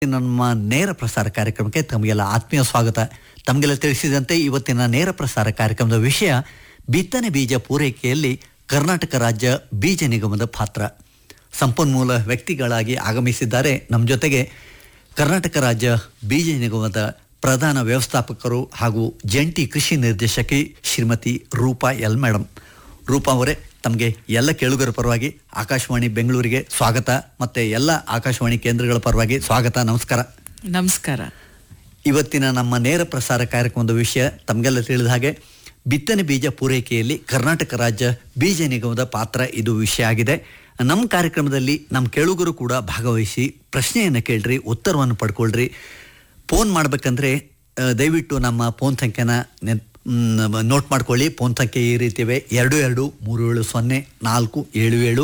ಇವತ್ತಿನ ನಮ್ಮ ನೇರ ಪ್ರಸಾರ ಕಾರ್ಯಕ್ರಮಕ್ಕೆ ತಮಗೆಲ್ಲ ಆತ್ಮೀಯ ಸ್ವಾಗತ ತಮಗೆಲ್ಲ ತಿಳಿಸಿದಂತೆ ಇವತ್ತಿನ ನೇರ ಪ್ರಸಾರ ಕಾರ್ಯಕ್ರಮದ ವಿಷಯ ಬಿತ್ತನೆ ಬೀಜ ಪೂರೈಕೆಯಲ್ಲಿ ಕರ್ನಾಟಕ ರಾಜ್ಯ ಬೀಜ ನಿಗಮದ ಪಾತ್ರ ಸಂಪನ್ಮೂಲ ವ್ಯಕ್ತಿಗಳಾಗಿ ಆಗಮಿಸಿದ್ದಾರೆ ನಮ್ಮ ಜೊತೆಗೆ ಕರ್ನಾಟಕ ರಾಜ್ಯ ಬೀಜ ನಿಗಮದ ಪ್ರಧಾನ ವ್ಯವಸ್ಥಾಪಕರು ಹಾಗೂ ಜಂಟಿ ಕೃಷಿ ನಿರ್ದೇಶಕಿ ಶ್ರೀಮತಿ ರೂಪಾ ಎಲ್ ಮೇಡಮ್ ರೂಪಾ ಅವರೇ ತಮಗೆ ಎಲ್ಲ ಕೇಳುಗರ ಪರವಾಗಿ ಆಕಾಶವಾಣಿ ಬೆಂಗಳೂರಿಗೆ ಸ್ವಾಗತ ಮತ್ತು ಎಲ್ಲ ಆಕಾಶವಾಣಿ ಕೇಂದ್ರಗಳ ಪರವಾಗಿ ಸ್ವಾಗತ ನಮಸ್ಕಾರ ನಮಸ್ಕಾರ ಇವತ್ತಿನ ನಮ್ಮ ನೇರ ಪ್ರಸಾರ ಕಾರ್ಯಕ್ರಮದ ವಿಷಯ ತಮಗೆಲ್ಲ ತಿಳಿದ ಹಾಗೆ ಬಿತ್ತನೆ ಬೀಜ ಪೂರೈಕೆಯಲ್ಲಿ ಕರ್ನಾಟಕ ರಾಜ್ಯ ಬೀಜ ನಿಗಮದ ಪಾತ್ರ ಇದು ವಿಷಯ ಆಗಿದೆ ನಮ್ಮ ಕಾರ್ಯಕ್ರಮದಲ್ಲಿ ನಮ್ಮ ಕೇಳುಗರು ಕೂಡ ಭಾಗವಹಿಸಿ ಪ್ರಶ್ನೆಯನ್ನು ಕೇಳ್ರಿ ಉತ್ತರವನ್ನು ಪಡ್ಕೊಳ್ರಿ ಫೋನ್ ಮಾಡಬೇಕಂದ್ರೆ ದಯವಿಟ್ಟು ನಮ್ಮ ಫೋನ್ ಸಂಖ್ಯೆನ ನೆನ್ ನೋಟ್ ಮಾಡ್ಕೊಳ್ಳಿ ಫೋನ್ ಸಂಖ್ಯೆ ಈ ರೀತಿ ಇವೆ ಎರಡು ಎರಡು ಮೂರು ಏಳು ಸೊನ್ನೆ ನಾಲ್ಕು ಏಳು ಏಳು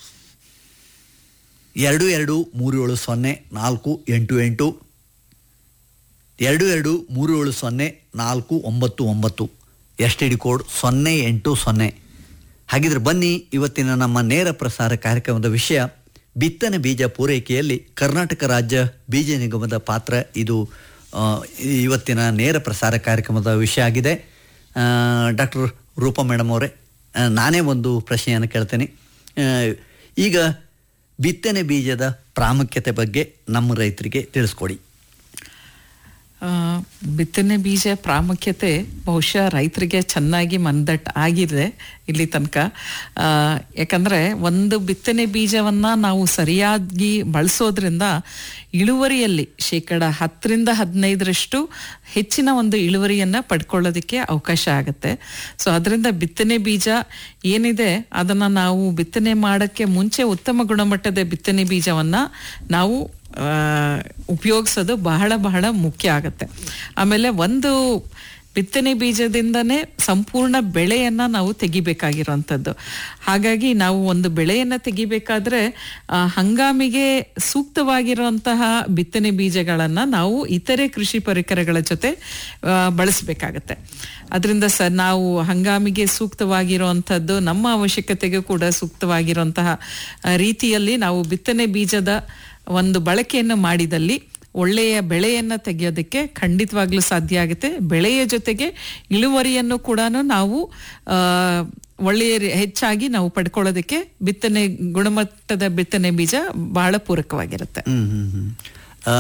ಎರಡು ಎರಡು ಮೂರು ಏಳು ಸೊನ್ನೆ ನಾಲ್ಕು ಎಂಟು ಎಂಟು ಎರಡು ಎರಡು ಮೂರು ಏಳು ಸೊನ್ನೆ ನಾಲ್ಕು ಒಂಬತ್ತು ಒಂಬತ್ತು ಎಸ್ ಟಿ ಡಿ ಕೋಡ್ ಸೊನ್ನೆ ಎಂಟು ಸೊನ್ನೆ ಹಾಗಿದ್ರೆ ಬನ್ನಿ ಇವತ್ತಿನ ನಮ್ಮ ನೇರ ಪ್ರಸಾರ ಕಾರ್ಯಕ್ರಮದ ವಿಷಯ ಬಿತ್ತನೆ ಬೀಜ ಪೂರೈಕೆಯಲ್ಲಿ ಕರ್ನಾಟಕ ರಾಜ್ಯ ಬೀಜ ನಿಗಮದ ಪಾತ್ರ ಇದು ಆ, ಇವತ್ತಿನ ನೇರ ಪ್ರಸಾರ ಕಾರ್ಯಕ್ರಮದ ವಿಷಯ ಆಗಿದೆ ಡಾಕ್ಟರ್ ರೂಪಾ ಮೇಡಮ್ ಅವರೇ ಆ, ನಾನೇ ಒಂದು ಪ್ರಶ್ನೆಯನ್ನು ಕೇಳ್ತೇನೆ ಆ, ಈಗ ಬಿತ್ತನೆ ಬೀಜದ ಪ್ರಾಮುಖ್ಯತೆ ಬಗ್ಗೆ ನಮ್ಮ ರೈತರಿಗೆ ತಿಳಿಸ್ಕೊಡಿ ಆ, ಬಿತ್ತನೆ ಬೀಜ ಪ್ರಾಮುಖ್ಯತೆ ಬಹುಶಃ ರೈತರಿಗೆ ಚೆನ್ನಾಗಿ ಮನದಟ್ಟು ಆಗಿದೆ ಇಲ್ಲಿ ತನಕ ಆ, ಯಾಕಂದ್ರೆ ಒಂದು ಬಿತ್ತನೆ ಬೀಜವನ್ನ ನಾವು ಸರಿಯಾಗಿ ಬಳಸೋದ್ರಿಂದ ಇಳುವರಿಯಲ್ಲಿ ಶೇಕಡ ಹತ್ತರಿಂದ ಹದಿನೈದರಷ್ಟು ಹೆಚ್ಚಿನ ಒಂದು ಇಳುವರಿಯನ್ನ ಪಡ್ಕೊಳ್ಳೋದಕ್ಕೆ ಅವಕಾಶ ಆಗುತ್ತೆ ಸೊ ಅದರಿಂದ ಬಿತ್ತನೆ ಬೀಜ ಏನಿದೆ ಅದನ್ನ ನಾವು ಬಿತ್ತನೆ ಮಾಡೋಕ್ಕೆ ಮುಂಚೆ ಉತ್ತಮ ಗುಣಮಟ್ಟದ ಬಿತ್ತನೆ ಬೀಜವನ್ನ ನಾವು ಆ, ಉಪಯೋಗಿಸೋದು ಬಹಳ ಬಹಳ ಮುಖ್ಯ ಆಗುತ್ತೆ ಆಮೇಲೆ ಒಂದು ಬಿತ್ತನೆ ಬೀಜದಿಂದನೇ ಸಂಪೂರ್ಣ ಬೆಳೆಯನ್ನ ನಾವು ತೆಗಿಬೇಕಾಗಿರುವಂಥದ್ದು ಹಾಗಾಗಿ ನಾವು ಒಂದು ಬೆಳೆಯನ್ನ ತೆಗಿಬೇಕಾದ್ರೆ ಆ, ಹಂಗಾಮಿಗೆ ಸೂಕ್ತವಾಗಿರುವಂತಹ ಬಿತ್ತನೆ ಬೀಜಗಳನ್ನ ನಾವು ಇತರೆ ಕೃಷಿ ಪರಿಕರಗಳ ಜೊತೆ ಆ, ಬಳಸಬೇಕಾಗತ್ತೆ ಅದರಿಂದ ಸ ನಾವು ಹಂಗಾಮಿಗೆ ಸೂಕ್ತವಾಗಿರುವಂಥದ್ದು ನಮ್ಮ ಅವಶ್ಯಕತೆಗೂ ಕೂಡ ಸೂಕ್ತವಾಗಿರುವಂತಹ ಆ, ರೀತಿಯಲ್ಲಿ ನಾವು ಬಿತ್ತನೆ ಬೀಜದ ಒಂದು ಬಳಕೆಯನ್ನು ಮಾಡಿದಲ್ಲಿ ಒಳ್ಳೆಯ ಬೆಳೆಯನ್ನು ತೆಗೆಯೋದಕ್ಕೆ ಖಂಡಿತವಾಗ್ಲೂ ಸಾಧ್ಯ ಆಗುತ್ತೆ ಬೆಳೆಯ ಜೊತೆಗೆ ಇಳುವರಿಯನ್ನು ಕೂಡ ನಾವು ಆ, ಒಳ್ಳೆಯ ರೀ- ಹೆಚ್ಚಾಗಿ ನಾವು ಪಡ್ಕೊಳ್ಳೋದಕ್ಕೆ ಬಿತ್ತನೆ ಗುಣಮಟ್ಟದ ಬಿತ್ತನೆ ಬೀಜ ಬಹಳ ಪೂರಕವಾಗಿರುತ್ತೆ ಹ್ಮ್ ಹ್ಮ್ ಹ್ಮ್. ಆ,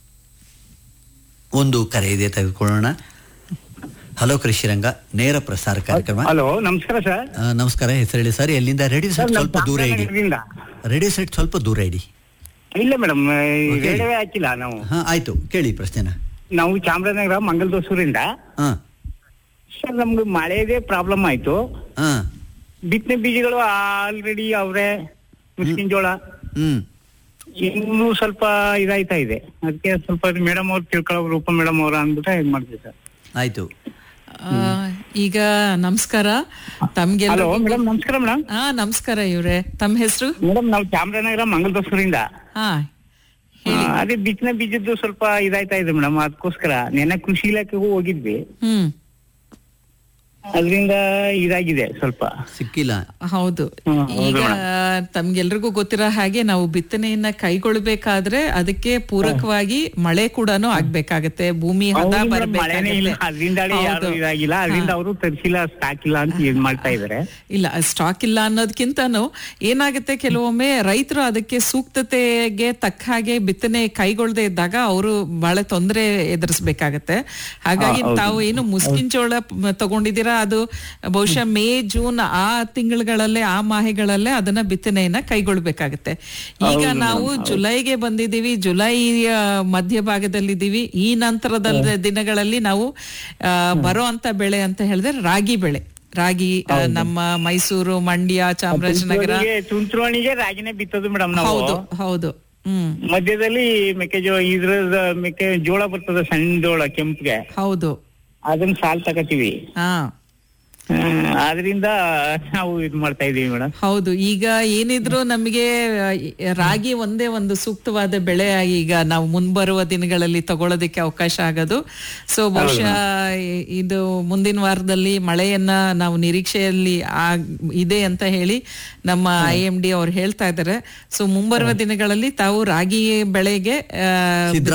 ಒಂದು ಕರೆ ಇದೆ ತೆಗೆದುಕೊಳ್ಳೋಣ ಹಲೋ ಕೃಷಿರಂಗ ನೇರ ಪ್ರಸಾರ ಕಾರ್ಯಕ್ರಮ ಹಲೋ ನಮಸ್ಕಾರ ಸರ್ ಆ, ನಮಸ್ಕಾರ ಹೆಸರು ಹೇಳಿ ಸರ್ ಎಲ್ಲಿಂದ ರೇಡಿಯೋ ಸೆಟ್ ಸರ್, ಸ್ವಲ್ಪ ನಮ್ಮ ದೂರ ಇಡಿ ಚಾಮರಾಜನಗರದಿಂದ. ರೇಡಿಯೋ ಸೆಟ್ ಸ್ವಲ್ಪ ದೂರ ಇಡಿ ಇಲ್ಲ ಮೇಡಮ್ Okay. ರೇಡಿಯೋವೇ ಹಾಕಿಲ್ಲ ನಾವು ಹಾ ಆಯ್ತು ಕೇಳಿ ಪ್ರಶ್ನೆನ ನಾವು ಚಾಮರಾಜನಗರ ಮಂಗಲದೋಸೂರಿಂದ ಹಾ ಸರ್ ನಮ್ಗೆ ಮಳೆದೇ ಪ್ರಾಬ್ಲಮ್ ಆಯ್ತು ಹಾ ಬಿತ್ತನೆ ಬೀಜಗಳು ಆಲ್ರೆಡಿ ಅವರೇ ಮುಸ್ಕಿನ ಜೋಳ ಹ್ಮ್ ಇನ್ನೂ ಸ್ವಲ್ಪ ಇದಾಯ್ತಾ ಇದೆ ಅದಕ್ಕೆ ಸ್ವಲ್ಪ ಮೇಡಮ್ ಅವ್ರು ತಿಳ್ಕೊಳ್ಳೋ ರೂಪ ಮೇಡಮ್ ಅವ್ರ ಅಂದ್ಬಿಟ್ಟು ಇದು ಮಾಡ್ತೀವಿ ಸರ್ ಆಯ್ತು ಆ, ಈಗ ನಮಸ್ಕಾರ ಹಲೋ ತಮ್ಗೆಲ್ಲ ಮೇಡಮ್ ನಮಸ್ಕಾರ ಮೇಡಮ್ ಹಾ ನಮಸ್ಕಾರ ಇವ್ರೆ ತಮ್ಮ ಹೆಸರು ಮೇಡಮ್ ನಾವು ಚಾಮರಾಜನಗರ ಮಂಗಲದೋಸೂರಿಂದ ಹಾ ಆ, ಅದೇ ಬಿತ್ತನೆ ಬೀಜದ್ದು ಸ್ವಲ್ಪ ಇದಾಯ್ತಾ ಇದೆ ಮೇಡಮ್ ಅದಕ್ಕೋಸ್ಕರ ನೆನ್ನೆ ಕೃಷಿ ಇಲಾಖೆಗೂ ಹೋಗಿದ್ವಿ ಹ್ಮ್ ಅದರಿಂದ ಇದಾಗಿದೆ ಸ್ವಲ್ಪ ಸಿಕ್ಕಿಲ್ಲ ಹೌದು ಹ್ಮ್, ಹೌದು ಈಗ ತಮ್ಗೆಲ್ರಿಗೂ ಗೊತ್ತಿರೋ ಹಾಗೆ ನಾವು ಬಿತ್ತನೆಯನ್ನ ಕೈಗೊಳ್ಬೇಕಾದ್ರೆ ಅದಕ್ಕೆ ಪೂರಕವಾಗಿ ಮಳೆ ಕೂಡ ಆಗ್ಬೇಕಾಗತ್ತೆ ಭೂಮಿ ಹದ ಹೌದು ಮೇಡಮ್, ಮಳೆನೇ ಇಲ್ಲ ಬರ್ಬೇಕಾಗತ್ತೆ ಅದ್ರಿಂದಲೇ ಯಾರು ಹೌದು. ಇದಾಗಿಲ್ಲ ಅದರಿಂದ ಹಾ. ಅವರು ತರಿಸಿಲ್ಲ ಸ್ಟಾಕ್ ಇಲ್ಲ ಅಂತ ಇದ್ ಮಾಡ್ತಾ ಇದಾರೆ ಇಲ್ಲ ಸ್ಟಾಕ್ ಇಲ್ಲ ಅನ್ನೋದಕ್ಕಿಂತನೂ ಏನಾಗುತ್ತೆ ಕೆಲವೊಮ್ಮೆ ರೈತರು ಅದಕ್ಕೆ ಸೂಕ್ತತೆಗೆ ತಕ್ಕ ಹಾಗೆ ಬಿತ್ತನೆ ಕೈಗೊಳ್ಳದೆ ಇದ್ದಾಗ ಅವರು ಬಹಳ ತೊಂದರೆ ಎದುರಿಸ್ಬೇಕಾಗತ್ತೆ ಹಾಗಾಗಿ ಹಾ, ಹೌದು. ತಾವು ಏನು ಮುಸ್ಕಿನ್ ಜೋಳ ಪ್- ತಗೊಂಡಿದ್ದೀರಾ ಅದು ಬಹುಶಃ ಮೇ ಜೂನ್ ಆ ತಿಂಗಳುಗಳಲ್ಲೇ ಆ ಮಾಹೆಗಳಲ್ಲೇ ಅದನ್ನ ಬಿತ್ತನೆಯನ್ನ ಕೈಗೊಳ್ಬೇಕಾಗತ್ತೆ ಈಗ ಹೌದು ನಾವು madam, ಹೌದು. ಜುಲೈಗೆ ಬಂದಿದ್ದೀವಿ ಜುಲೈಯ ಮಧ್ಯಭಾಗದಲ್ಲಿದ್ದೀವಿ ಈ ನಂತರದ ದಿನಗಳಲ್ಲಿ ನಾವು ಆ, ಬರೋ ಅಂತ ಬೆಳೆ ಅಂತ ಹೇಳಿದ್ರೆ ರಾಗಿ ಬೆಳೆ ರಾಗಿ ಆ, ನಮ್ಮ ಮೈಸೂರು ಮಂಡ್ಯ ಚಾಮರಾಜನಗರ ತುಂತುರುವಣಿಗೆ ತುಂತುರುವಣಿಗೆ ರಾಗಿನೇ ಬಿತ್ತೋದು ಮೇಡಮ್ ನಾವು ಹೌದು ಹೌದು ಹ್ಮ್ ಮಧ್ಯದಲ್ಲಿ ಮೆಕ್ಕೆಜೋಳ ಇದ್ರದ ಮೆಕ್ಕೆ ಜೋಳ ಬರ್ತದೆ ಸಣ್ಣ ಜೋಳ ಕೆಂಪ್ಗೆ ಹೌದು ಅದನ್ನ ಸಾಲ್ ತಗತೀವಿ ಹಾ ಅದರಿಂದ ನಾವು ಇದ್ ಮಾಡ್ತಾ ಇದೀವಿ ಮೇಡಮ್ ಹೌದು ಈಗ ಏನಿದ್ರು ನಮಗೆ ಆ, ಈ ರಾಗಿ ಒಂದೇ ಒಂದು ಸೂಕ್ತವಾದ ಬೆಳೆ ಈಗ ನಾವು ಮುಂಬರುವ ದಿನಗಳಲ್ಲಿ ತಗೊಳ್ಳೋದಕ್ಕೆ ಅವಕಾಶ ಆಗೋದು ಸೊ ಬಹುಶಃ ಇ- ಇದು ಮುಂದಿನ ವಾರದಲ್ಲಿ ಮಳೆಯನ್ನ ನಾವು ನಿರೀಕ್ಷೆಯಲ್ಲಿ ಆಗ್- ಇದೆ ಅಂತ ಹೇಳಿ ನಮ್ಮ ಐ ಎಂ ಡಿ ಅವ್ರು ಹೇಳ್ತಾ ಇದ್ದಾರೆ ಸೊ ಮುಂಬರುವ ದಿನಗಳಲ್ಲಿ ತಾವು ರಾಗಿ ಬೆಳೆಗೆ ಆ, ಸಿದ್ಧ